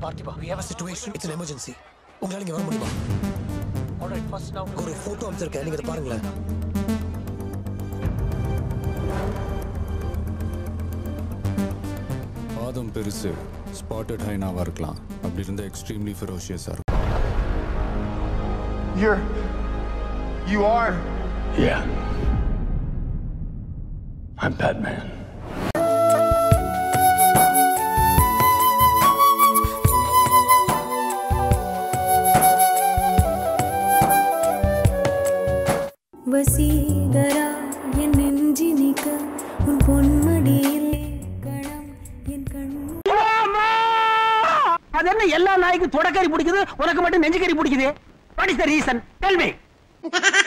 பார்த்திபா we have a situation it's an emergency உங்களால இங்க வர முடியுமா alright first now ஒரு போட்டோ அனுப்பிச்சிருக்கேன் நீங்க இதை பாருங்களேன் பாதம் பெருசு ஸ்பாட்டட் ஹைனாவா இருக்கலாம் அப்படி இருந்தா எக்ஸ்ட்ரீம்லி ஃபெரோஷியஸா இருக்கும் You're. You are. Yeah. I'm Batman. Vaseegara என் நெஞ்சினிக்க உன் பொன்மடியில் கணம் என் கண் அது என்ன எல்லா நாய்க்கும் தொடக்கறி பிடிக்குது உனக்கு மட்டும் நெஞ்சுக்கறி பிடிக்குது what is the reason tell me